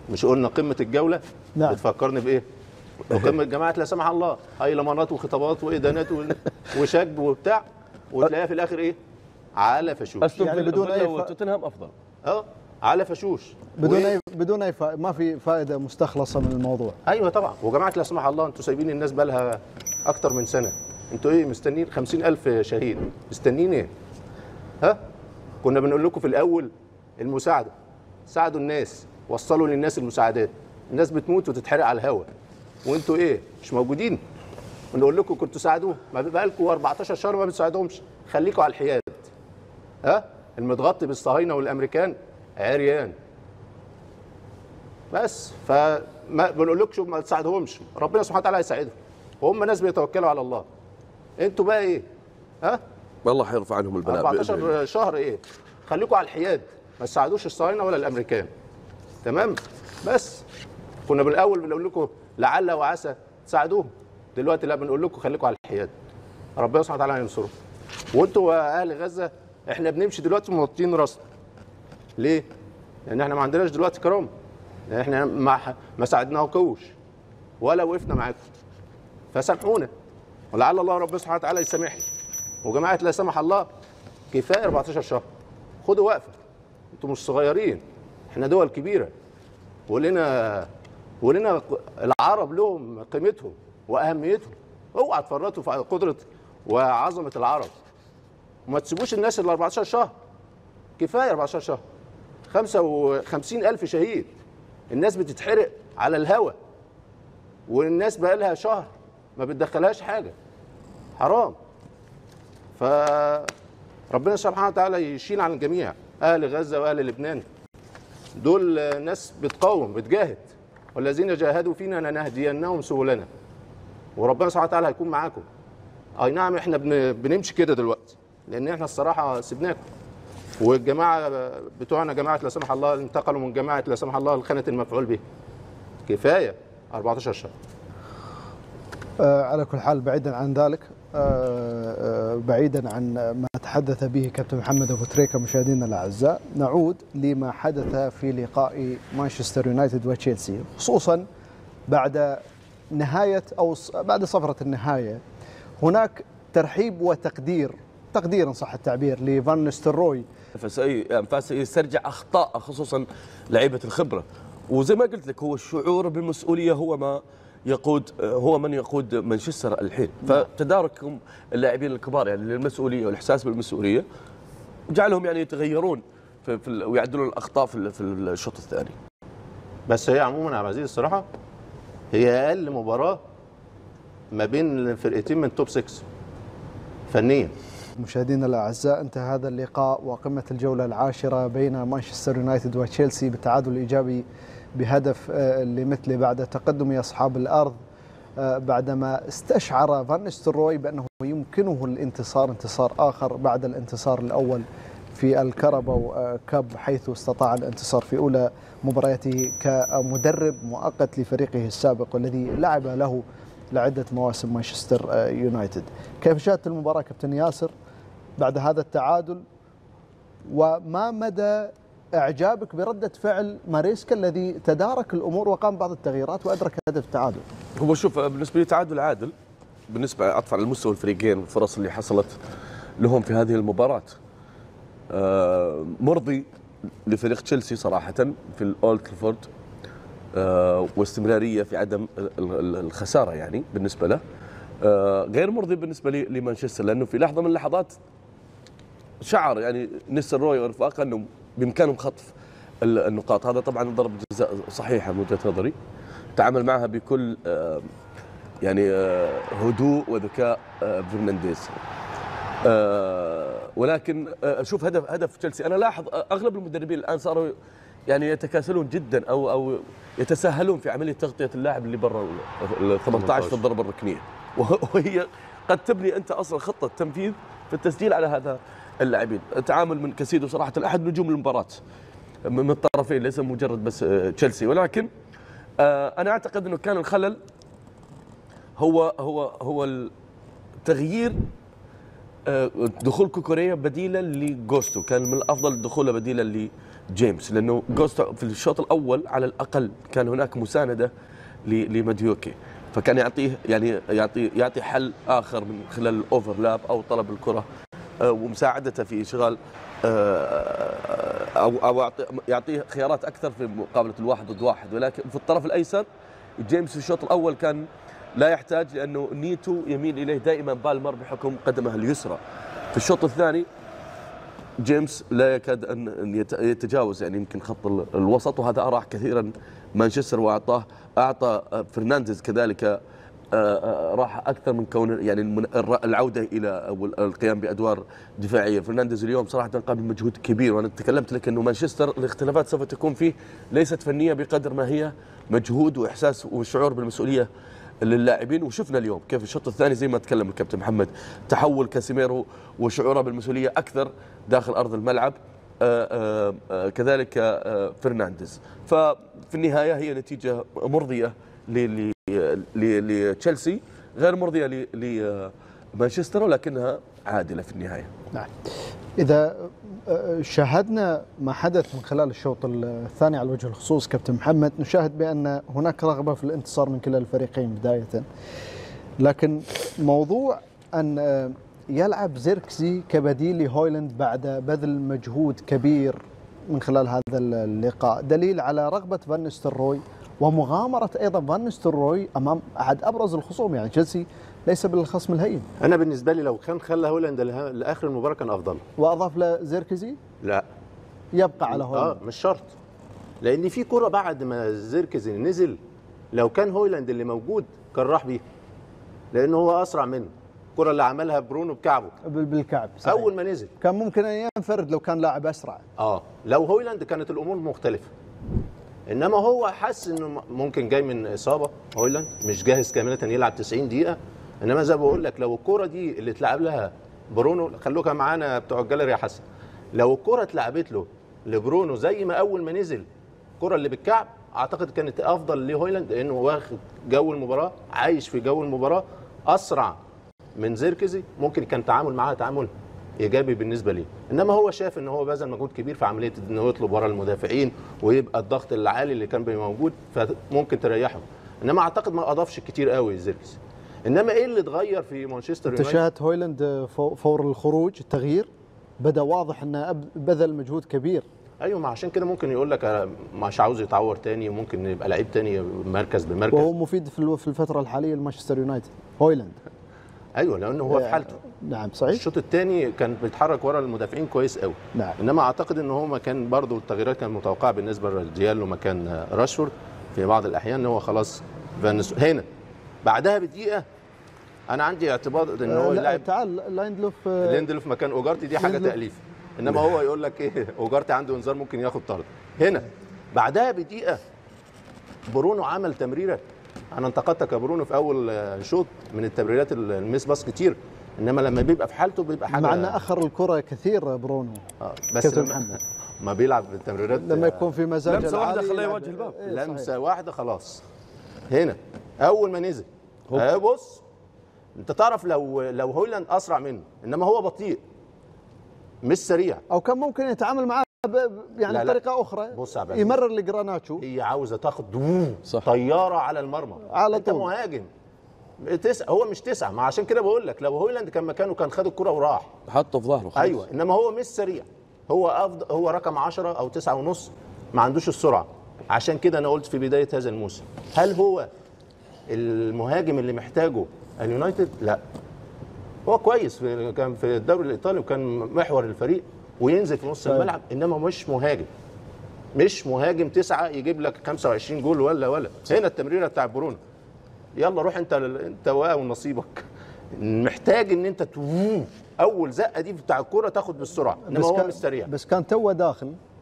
مش قلنا قمه الجوله نعم. بتفكرني بايه وقمه جماعه لا سمح الله هاي لمنات وخطابات وادانات و- وشجب وبتاع وتلاقيها في الاخر ايه على فشوش استون يعني فيلا بدون بدون أي اي ف- توتنهام افضل اه على فشوش بدون و- اي بدون اي فا... ما في فائده مستخلصه من الموضوع ايوه طبعا وجماعه لا سمح الله انتوا سايبين الناس بالها اكتر من سنه انتوا ايه مستنيين 50000 شهيد مستنيين ايه ها كنا بنقول لكم في الاول المساعده ساعدوا الناس وصلوا للناس المساعدات الناس بتموت وتتحرق على الهواء وانتوا ايه مش موجودين ونقول لكم كنتوا ساعدوه ما بقى لكم 14 شهر ما بتساعدهمش خليكم على الحياد ها المتغطي بالصهاينه والامريكان عريان بس فما بنقول لكم ما تساعدهمش ربنا سبحانه وتعالى هيساعدهم وهم ناس بيتوكلوا على الله انتوا بقى ايه ها والله حيرفع عنهم البلاء بإذن الله. 14 شهر ايه خليكم على الحياد ما تساعدوش الصهاينه ولا الامريكان تمام بس كنا بالاول بنقول لكم لعل وعسى تساعدوهم دلوقتي لا بنقول لكم خليكم على الحياد ربنا سبحانه وتعالى هينصرهم وانتوا اهل غزه احنا بنمشي دلوقتي موطين راسنا ليه؟ لان احنا ما عندناش دلوقتي كرامه لان احنا ما ما ساعدناكوش ولا وقفنا معاكم فسامحونا ولعل الله ربنا سبحانه وتعالى يسامحنا وجماعه لا سمح الله كفايه 14 شهر خدوا وقفه انتوا مش صغيرين احنا دول كبيره ولنا ولنا العرب لهم قيمتهم واهميتهم اوعى تفرطوا في قدره وعظمه العرب وما تسيبوش الناس ال 14 شهر كفايه 14 شهر 55 ألف شهيد الناس بتتحرق على الهوا والناس بقى لها شهر ما بتدخلهاش حاجه حرام ف ربنا سبحانه وتعالى يشيل عن الجميع اهل غزه واهل لبنان دول ناس بتقاوم بتجاهد والذين جاهدوا فينا لنهدينهم سبلنا وربنا سبحانه وتعالى هيكون معاكم اي نعم احنا بن- بنمشي كده دلوقتي لان احنا الصراحه سيبناكم والجماعه بتوعنا جماعه لا سمح الله انتقلوا من جماعه لا سمح الله لخانه المفعول به كفايه 14 شهر آه على كل حال بعيدا عن ذلك آه آه بعيدا عن ما تحدث به كابتن محمد ابو تريكه مشاهدينا الاعزاء نعود لما حدث في لقاء مانشستر يونايتد وتشيلسي خصوصا بعد نهايه او ص- بعد صفره النهايه هناك ترحيب وتقدير تقدير ان صح التعبير لفان نستروي فسي- فسيسترجع اخطاء خصوصا لعيبه الخبره وزي ما قلت لك هو الشعور بالمسؤوليه هو ما يقود هو من يقود مانشستر الحين فتداركهم اللاعبين الكبار يعني للمسؤوليه والاحساس بالمسؤوليه جعلهم يعني يتغيرون في في ال- ويعدلون الاخطاء في ال- في الشوط الثاني بس هي عموما يا عبد العزيز الصراحه هي اقل مباراه ما بين الفرقتين من توب 6 فنيا مشاهدينا الاعزاء انتهى هذا اللقاء وقمه الجوله العاشره بين مانشستر يونايتد وتشيلسي بالتعادل الايجابي بهدف آه، لمثله بعد تقدم اصحاب الارض آه، بعدما استشعر فان نستروي بانه يمكنه الانتصار انتصار اخر بعد الانتصار الاول في الكربو آه، كاب حيث استطاع الانتصار في اولى مبارياته كمدرب مؤقت لفريقه السابق والذي لعب له لعده مواسم مانشستر آه، يونايتد. كيف شاهدت المباراه كابتن ياسر بعد هذا التعادل وما مدى اعجابك برده فعل ماريسكا الذي تدارك الامور وقام بعض التغييرات وادرك هدف التعادل؟ هو شوف بالنسبه لي تعادل عادل بالنسبه اطفال على مستوى الفريقين الفرص اللي حصلت لهم في هذه المباراه آه، مرضي لفريق تشيلسي صراحه في الاولد ترافورد آه، واستمراريه في عدم ال- ال- الخساره يعني بالنسبه له آه، غير مرضي بالنسبه لي لمانشستر لانه في لحظه من اللحظات شعر يعني نستر روي ورفاقه انه بامكانهم خطف ال- النقاط هذا طبعا ضربه جزاء صحيحه من وجهه نظري تعامل معها بكل آه، يعني آه، هدوء وذكاء آه، فرنانديز آه، ولكن آه، اشوف هدف هدف تشيلسي انا لاحظ آه، اغلب المدربين الان صاروا يعني يتكاسلون جدا او او يتساهلون في عمليه تغطيه اللاعب اللي برا ال 18 في الضربه الركنيه وه- وهي قد تبني انت اصلا خطه تنفيذ في التسجيل على هذا اللاعبين التعامل من كاسيدو صراحه احد نجوم المباراه من الطرفين ليس مجرد بس آه، تشيلسي ولكن آه، انا اعتقد انه كان الخلل هو هو هو التغيير آه، دخول كوكوريا بديلا لجوستو كان من الافضل دخوله بديلا لجيمس لانه جوستو في الشوط الاول على الاقل كان هناك مسانده ل- لمديوكي فكان يعطيه يعني يعطي يعطي حل اخر من خلال الاوفرلاب او طلب الكره آه، ومساعدته في اشغال آه، او او يعطي- يعطيه خيارات اكثر في مقابله الواحد ضد واحد ولكن في الطرف الايسر جيمس في الشوط الاول كان لا يحتاج لانه نيتو يميل اليه دائما بالمر بحكم قدمه اليسرى في الشوط الثاني جيمس لا يكاد ان أن يت- يتجاوز يعني يمكن خط ال- الوسط وهذا اراح كثيرا مانشستر واعطاه اعطى آه، فرنانديز كذلك آه، آه، راح اكثر من كون يعني المن- الر- العوده الى أو القيام بادوار دفاعيه، فرنانديز اليوم صراحه قام بمجهود كبير وانا تكلمت لك انه مانشستر الاختلافات سوف تكون فيه ليست فنيه بقدر ما هي مجهود واحساس وشعور بالمسؤوليه للاعبين وشفنا اليوم كيف الشوط الثاني زي ما تكلم الكابتن محمد تحول كاسيميرو وشعوره بالمسؤوليه اكثر داخل ارض الملعب آه، آه، آه، كذلك آه، فرنانديز ففي النهايه هي نتيجه مرضيه ل- ل- ل- لتشيلسي غير مرضيه ل- لمانشستر ولكنها عادله في النهايه نعم إذا آه، شاهدنا ما حدث من خلال الشوط الثاني على وجه الخصوص كابتن محمد نشاهد بأن هناك رغبة في الانتصار من كلا الفريقين بداية لكن موضوع أن آه، يلعب زيركزي كبديل لهويلاند بعد بذل مجهود كبير من خلال هذا اللقاء دليل على رغبة فان نستروي ومغامرة أيضا فان نستروي أمام أحد أبرز الخصوم يعني تشيلسي ليس بالخصم الهين انا بالنسبه لي لو كان خلى هولاند لها- لاخر المباراه كان افضل وأضاف له زيركزي لا يبقى على اه هويلاند مش شرط لان في كره بعد ما زيركزي نزل لو كان هويلاند اللي موجود كان راح بيها لان هو اسرع منه الكره اللي عملها برونو بكعبه بال- بالكعب صحيح. اول ما نزل كان ممكن ان ينفرد لو كان لاعب اسرع اه لو هويلاند كانت الامور مختلفه انما هو حس انه م- ممكن جاي من اصابه هويلاند مش جاهز كامله يلعب 90 دقيقه انما زي ما بقول لك لو الكره دي اللي اتلعب لها برونو خلوها معانا بتوع الجاليري يا حسن لو الكره اتلعبت له لبرونو زي ما اول ما نزل الكره اللي بالكعب اعتقد كانت افضل لهويلاند لانه واخد جو المباراه عايش في جو المباراه اسرع من زيركزي ممكن كان تعامل معاها تعامل ايجابي بالنسبه ليه انما هو شاف ان هو بذل مجهود كبير في عمليه انه يطلب ورا المدافعين ويبقى الضغط العالي اللي كان بيبقى موجود فممكن تريحه انما اعتقد ما اضافش كتير قوي زيركزي انما ايه اللي اتغير في مانشستر انت يونايتد شاهدت هويلاند فو- فور الخروج التغيير بدا واضح انه أب- بذل مجهود كبير ايوه ما عشان كده ممكن يقول لك أنا مش عاوز يتعور تاني وممكن يبقى لعيب تاني مركز بمركز وهو مفيد في الو- في الفتره الحاليه لمانشستر يونايتد هويلاند ايوه لانه هو في حالته نعم صحيح الشوط الثاني كان بيتحرك ورا المدافعين كويس قوي نعم. انما اعتقد ان هو مكان برضه التغييرات كانت متوقعه بالنسبه لديالو مكان راشفورد في بعض الاحيان ان هو خلاص فانس هنا بعدها بدقيقه انا عندي اعتبار ان هو آه، لا، يلعب تعال لايندلوف آه، ليندلوف مكان اوجارتي دي حاجه ليندلوف. تاليف انما هو يقول لك ايه اوجارتي عنده انذار ممكن ياخد طرد هنا بعدها بدقيقه برونو عمل تمريره انا انتقدتك يا برونو في اول آه، شوط من التمريرات الميس باص كتير انما لما بيبقى في حالته بيبقى حاجه مع انه اخر الكره كثير برونو آه، بس كابتن لما, محمد. ما بيلعب في التمريرات لما يكون في مزاج لمسة واحدة العالي خلاه يلعب- يواجه الباب. إيه، صحيح. لمسه واحده خلاص هنا اول ما نزل آه بص انت تعرف لو لو هويلاند اسرع منه انما هو بطيء مش سريع او كان ممكن يتعامل معاه ب- ب- يعني لا، لا. بطريقه اخرى بص يا عبد العزيز. يمرر لجراناتشو هي عاوزه تاخد دوم صح. طياره على المرمى على انت طول. مهاجم تسعة هو مش تسعة ما عشان كده بقول لك لو هويلاند كان مكانه كان خد الكرة وراح حطه في ظهره خلاص. ايوه انما هو مش سريع هو أفضل هو رقم 10 او 9 ونص ما عندوش السرعه عشان كده انا قلت في بدايه هذا الموسم هل هو المهاجم اللي محتاجه اليونايتد لا هو كويس في كان في الدوري الايطالي وكان محور الفريق وينزل في نص طيب. الملعب انما مش مهاجم مش مهاجم تسعة يجيب لك 25 جول ولا ولا هنا التمريره بتاع برونو يلا روح انت انت واقع ونصيبك محتاج ان انت تو- اول زقه دي بتاع الكوره تاخد بالسرعه انما هو كان مش سريع بس كان توه داخل